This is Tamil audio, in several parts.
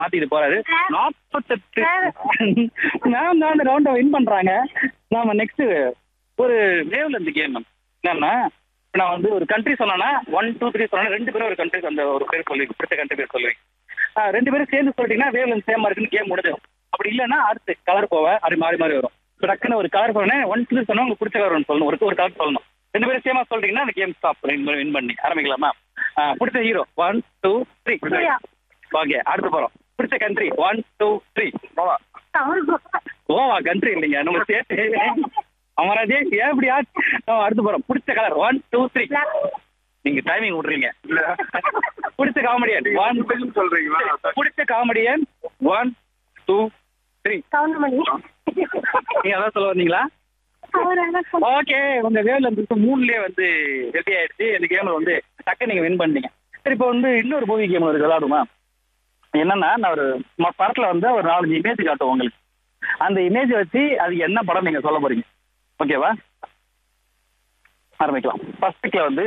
மாத்திட்டு போறாரு நாற்பத்தெட்டு மேம் தான் அந்த ரவுண்டை வின் பண்றாங்க நாம நெக்ஸ்ட் ஒரு வேவ்ல இருந்து கேம் மேம் என்னன்னா இப்ப நான் வந்து ஒரு கண்ட்ரி சொன்னேன்னா ஒன் டூ த்ரீ சொன்னா ரெண்டு பேரும் ஒரு கண்ட்ரி அந்த ஒரு பேர் சொல்லுவீங்க பிடிச்ச கண்ட்ரி பேர் சொல்லுவீங்க ஆ, ரெண்டு பேரும் சேர்ந்து சொல்லிட்டீங்கன்னா வேவ்ல இருந்து சேமா இருக்குன்னு கேம் முடிஞ்சிடும் அப்படி இல்லைன்னா அடுத்து கலர் போவேன் அது மாறி மாறி வரும் இப்போ டக்குன்னு ஒரு கலர் சொன்னேன் ஒன் டூ சொன்னா உங்களுக்கு பிடிச்ச கலர் சொல்லணும் ஒரு ஒரு கலர் சொல்லணும் ரெண்டு பேரும் சேமா சொல்றீங்கன்னா அந்த கேம் ஸ்டாப் வின் பண்ணி ஆரம்பிக்கலாமா ஆ, பிடிச்ச hero one two three okay அடுத்து போறோம் பிடிச்ச country one two three Goa Goa country இல்லைங்க நம்ம ஸ்டேட் அமராஜேஷ் ஏன் இப்படி ஆச்சு நம்ம அடுத்து போறோம் பிடிச்ச கலர் ஒன் டூ த்ரீ நீங்க டைமிங் விட்றீங்க பிடிச்ச காமெடியன் ஒன் சொல்றீங்களா பிடிச்ச காமெடியன் ஒன் டூ த்ரீ நீங்க அதான் சொல்ல வந்தீங்களா ஓகே உங்க வேவ்ல இருந்து மூணுலயே வந்து ரெடி ஆயிடுச்சு இந்த கேம்ல வந்து டக்கு நீங்க வின் பண்ணீங்க சரி இப்போ வந்து இன்னொரு மூவி கேம் இருக்கு விளாடுமா என்னன்னா நான் ஒரு ம- படத்துல வந்து ஒரு நாலஞ்சு இமேஜ் காட்டுவோம் உங்களுக்கு அந்த இமேஜ் வச்சு அது என்ன படம் நீங்க சொல்ல போறீங்க ஓகேவா ஆரம்பிக்கலாம் ஃபர்ஸ்ட் பிக்ல வந்து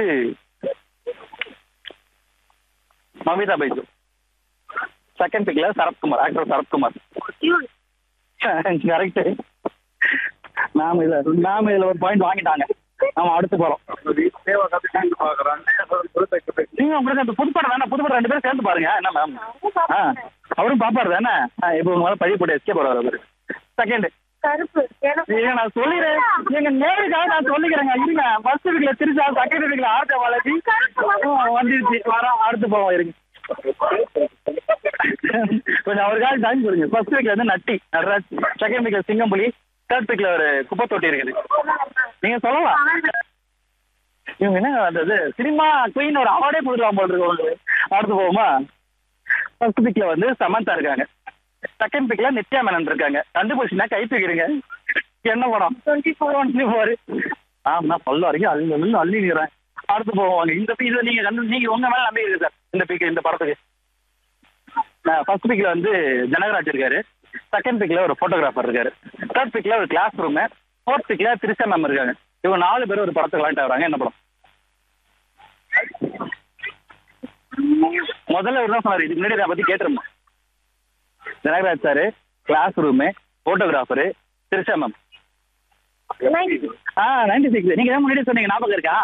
மமிதா பைஜு செகண்ட் பிக்ல சரத்குமார் ஆக்டர் சரத்குமார் கரெக்ட் நாம இதுல நாம இதுல ஒரு பாயிண்ட் வாங்கிட்டாங்க நாம அடுத்து போறோம் தேவை கத்துக்கிட்டு பாக்குறாங்க நீங்க உங்களுக்கு அந்த புதுப்படம் தானே புதுப்படம் ரெண்டு பேரும் சேர்ந்து பாருங்க என்ன மேம் ஆ அவரும் பாப்பாரு தானே ஆ, இப்போ உங்க மேல பழி போட்டு எஸ்கே போறாரு அவரு செகண்ட் கருப்பு ஏங்க நான் சொல்லிடுறேன் எங்க நேருக்காக நான் சொல்லிக்கிறேங்க இருங்க ஃபர்ஸ்ட் வீக்ல திருச்சா செகண்ட் வீக்ல ஆர்த்த வளர்ச்சி வந்துருச்சு வரோம் அடுத்து போவோம் இருங்க கொஞ்சம் அவருக்காக டைம் கொடுங்க ஃபர்ஸ்ட் வீக்ல வந்து நட்டி நடராஜ் செகண்ட் வீக்ல சிங்கம்புலி தேர்ட் வீக்ல ஒரு குப்பை தொட்டி இருக்குது நீங்க சொல்லலாம் இவங்க என்ன அந்த இது சினிமா குயின் ஒரு அவார்டே கொடுக்கலாம் போல இருக்கு உங்களுக்கு அடுத்து போவோமா ஃபர்ஸ்ட் பிக்ல வந்து சமந்தா இருக்காங்க செகண்ட் பிக்ல நித்யா மேனன் இருக்காங்க கண்டுபிடிச்சுனா கை தூக்கிடுங்க என்ன படம் டுவெண்ட்டி ஃபோர் டுவெண்ட்டி ஃபோர் ஆ நான் சொல்ல வரைக்கும் அள்ளி அள்ளி அள்ளிக்கிறேன் அடுத்து போவாங்க இந்த பீ இதை நீங்க கண்டு நீங்க உங்க மேல நம்பி இருக்கு சார் இந்த பீக் இந்த படத்துக்கு ஃபர்ஸ்ட் பிக்ல வந்து ஜனகராஜ் இருக்காரு செகண்ட் பிக்ல ஒரு போட்டோகிராஃபர் இருக்காரு தேர்ட் பிக்ல ஒரு கிளாஸ் ரூம் ஃபோர்த் பிக்ல திரிசா மேம் இருக்காங்க இவங்க நாலு பேரும் ஒரு படத்துக்கு விளையாண்டு வராங்க என்ன படம் முதல்ல ஒரு தான் சொன்னாரு இதுக்கு முன்னாடி அதை பத்தி கேட்டிருந்தோம் Janagaraj sir classroom photographer Trisha ma'am ஆ நைன்டி சிக்ஸ் நீங்க தான் முன்னாடி சொன்னீங்க ஞாபகம் இருக்கா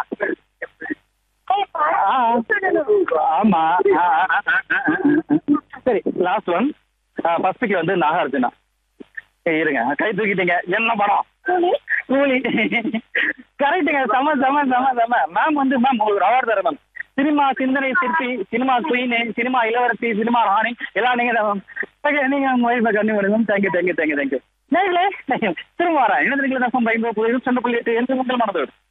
ஆ, ஆமா ஆ, ஆ, ஆ, ஆ, ஆ, ஆ. சரி லாஸ்ட் ஒன் ஃபர்ஸ்ட் பிக்ல வந்து நாகார்ஜுனா ஏய், இருங்க கை தூக்கிட்டீங்க என்ன படம் கூலி கரெக்டுங்க செம செம செம செம மேம் வந்து மேம் உங்களுக்கு அவார்டு தரேன் மேம் சினிமா சிந்தனை சிற்பி சினிமா குயின் சினிமா இளவரசி சினிமா ராணி எல்லாம் நீங்க தான் மேம் ஓகே நீங்க உங்க ஒய்ஃபை கண்ணி விடுங்க ma'am thank you thank you thank you thank you நேர்களே திரும்ப வரேன் இணைந்திருக்கிற தசம் பயன்போ புதிய சண்டை புள்ளி எட்டு என்று உங்கள் மனதோடு